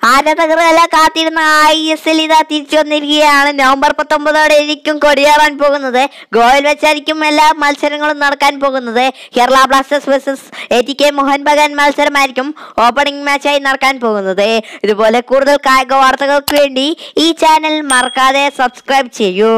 ആരാധകർ എല്ലാം കാത്തിരുന്ന ഐ എസ് എൽ ഇതാ തിരിച്ചു വന്നിരിക്കുകയാണ് നവംബർ പത്തൊമ്പതോടെ ആയിരിക്കും കൊടിയേറാൻ പോകുന്നത് ഗോവയിൽ വെച്ചായിരിക്കും എല്ലാ മത്സരങ്ങളും നടക്കാൻ പോകുന്നത് Kerala Blasters versus A T K Mohun Bagan മത്സരമായിരിക്കും ഓപ്പണിംഗ് മാച്ചായി നടക്കാൻ പോകുന്നത് ഇതുപോലെ കൂടുതൽ കായിക വാർത്തകൾക്ക് വേണ്ടി ഈ ചാനൽ മറക്കാതെ സബ്സ്ക്രൈബ് ചെയ്യൂ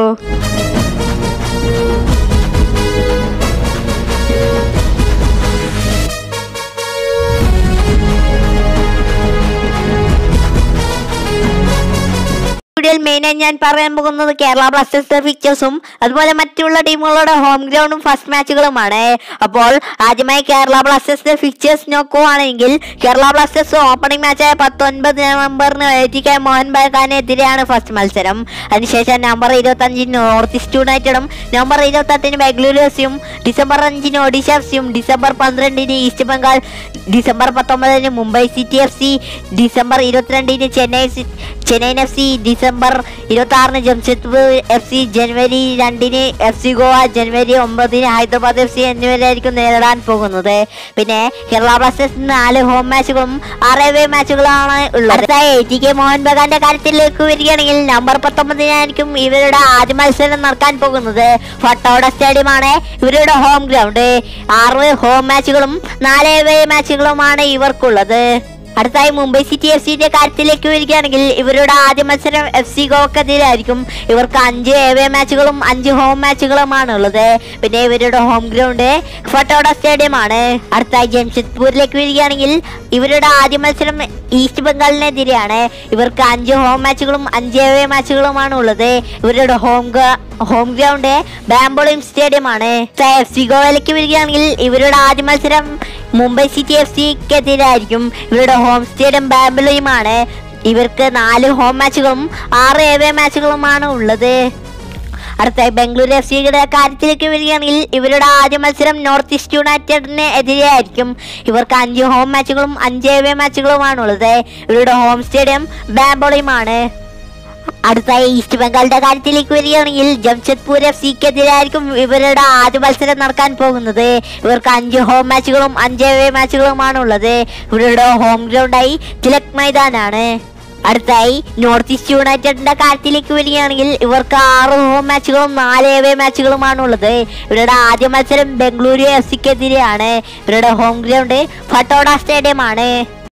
വീഡിയോയിൽ മെയിനായി ഞാൻ പറയാൻ പോകുന്നത് കേരള ബ്ലാസ്റ്റേഴ്സിന്റെ ഫിക്ചേഴ്സും അതുപോലെ മറ്റുള്ള ടീമുകളുടെ ഹോം ഗ്രൗണ്ടും ഫസ്റ്റ് മാച്ചുകളുമാണ് അപ്പോൾ ആദ്യമായി കേരള ബ്ലാസ്റ്റേഴ്സിന്റെ ഫിക്ചേഴ്സ് നോക്കുവാണെങ്കിൽ കേരള ബ്ലാസ്റ്റേഴ്സ് ഓപ്പണിംഗ് മാച്ചായ പത്തൊൻപത് നവംബറിന് എ ടി കെ മോഹൻ ബഗാനെതിരെയാണ് ഫസ്റ്റ് മത്സരം അതിനുശേഷം നവംബർ ഇരുപത്തി അഞ്ചിന് നോർത്ത് ഈസ്റ്റ് യുണൈറ്റഡും നവംബർ ഇരുപത്തി എട്ടിന് ബംഗളൂരു എഫ് സിയും ഡിസംബർ അഞ്ചിന് ഒഡീഷ എഫ് സിയും ഡിസംബർ പന്ത്രണ്ടിന് ഈസ്റ്റ് ബംഗാൾ ഡിസംബർ പത്തൊമ്പതിന് Mumbai City F C December ഇരുപത്തിരണ്ടിന് Chennai C- Chennaiyin F C December ഇരുപത്തി ആറിന് ജംഷഡ്പൂർ എഫ് സി ജനുവരി രണ്ടിന് എഫ് സി ഗോവ ജനുവരി ഒമ്പതിന് ഹൈദരാബാദ് എഫ് സി എന്നിവരായിരിക്കും നേരിടാൻ പോകുന്നത് പിന്നെ കേരള ബ്ലാസ്റ്റേഴ്സ് നാല് ഹോം മാച്ചുകളും ആറ് അവേ മാച്ചുകളാണ് ഉള്ളത് അടുത്തായി എ ടി കെ മോഹൻ ബഗാന്റെ കാര്യത്തിലേക്ക് വരികയാണെങ്കിൽ നവംബർ പത്തൊമ്പതിനായിരിക്കും ഇവരുടെ ആദ്യ മത്സരം നടക്കാൻ പോകുന്നത് ഫട്ടോഡ സ്റ്റേഡിയമാണ് ഇവരുടെ ഹോം ഗ്രൗണ്ട് ആറ് ഹോം മാച്ചുകളും നാല് അവേ മാച്ചുകളുമാണ് ഇവർക്കുള്ളത് അടുത്തായി മുംബൈ സിറ്റി എഫ് സിന്റെ കാര്യത്തിലേക്ക് വരികയാണെങ്കിൽ ഇവരുടെ ആദ്യ മത്സരം എഫ് സി ഗോക്കെതിരായിരിക്കും ഇവർക്ക് അഞ്ച് എവേ മാച്ചുകളും അഞ്ച് ഹോം മാച്ചുകളുമാണ് ഉള്ളത് പിന്നെ ഇവരുടെ ഹോം ഗ്രൗണ്ട് ഫട്ടോഡ സ്റ്റേഡിയം ആണ് അടുത്തായി ജംഷഡ്പൂരിലേക്ക് വരികയാണെങ്കിൽ ഇവരുടെ ആദ്യ മത്സരം ഈസ്റ്റ് ബംഗാളിനെതിരെയാണ് ഇവർക്ക് അഞ്ച് ഹോം മാച്ചുകളും അഞ്ച് എവേ മാച്ചുകളുമാണ് ഉള്ളത് ഇവരുടെ home home ground Bambolim stadium ആണ് എഫ് സി ഗോവയിലേക്ക് വരികയാണെങ്കിൽ ഇവരുടെ ആദ്യ മത്സരം മുംബൈ സിറ്റി എഫ് സിക്കെതിരായിരിക്കും ഇവരുടെ ഹോം സ്റ്റേഡിയം ബാംബിളിയുമാണ് ഇവർക്ക് നാല് ഹോം മാച്ചുകളും ആറ് എവേ മാച്ചുകളുമാണ് ഉള്ളത് അടുത്തായി ബംഗളൂരു എഫ് സിയുടെ കാര്യത്തിലേക്ക് വരികയാണെങ്കിൽ ഇവരുടെ ആദ്യ മത്സരം നോർത്ത് ഈസ്റ്റ് യുണൈറ്റഡിന് എതിരെയായിരിക്കും ഇവർക്ക് അഞ്ച് ഹോം മാച്ചുകളും അഞ്ച് എവേ മാച്ചുകളുമാണ് ഉള്ളത് ഇവരുടെ ഹോം സ്റ്റേഡിയം ബാംബോളിയുമാണ് അടുത്തായി ഈസ്റ്റ് ബംഗാളിന്റെ കാര്യത്തിലേക്ക് വരികയാണെങ്കിൽ ജംഷഡ്പൂർ എഫ് സിക്കെതിരായിരിക്കും ഇവരുടെ ആദ്യ മത്സരം നടക്കാൻ പോകുന്നത് ഇവർക്ക് അഞ്ച് ഹോം മാച്ചുകളും അഞ്ച് അവേ മാച്ചുകളുമാണ് ഉള്ളത് ഇവരുടെ ഹോം ഗ്രൗണ്ടായി തിലക് മൈതാനാണ് അടുത്തായി നോർത്ത് ഈസ്റ്റ് യുണൈറ്റഡിന്റെ കാര്യത്തിലേക്ക് വരികയാണെങ്കിൽ ഇവർക്ക് ആറ് ഹോം മാച്ചുകളും നാല് അവേ മാച്ചുകളുമാണ് ഉള്ളത് ഇവരുടെ ആദ്യ മത്സരം ബംഗളൂരു എഫ് സിക്കെതിരെയാണ് ഇവരുടെ ഹോം ഗ്രൗണ്ട് ഫട്ടോഡ സ്റ്റേഡിയം ആണ്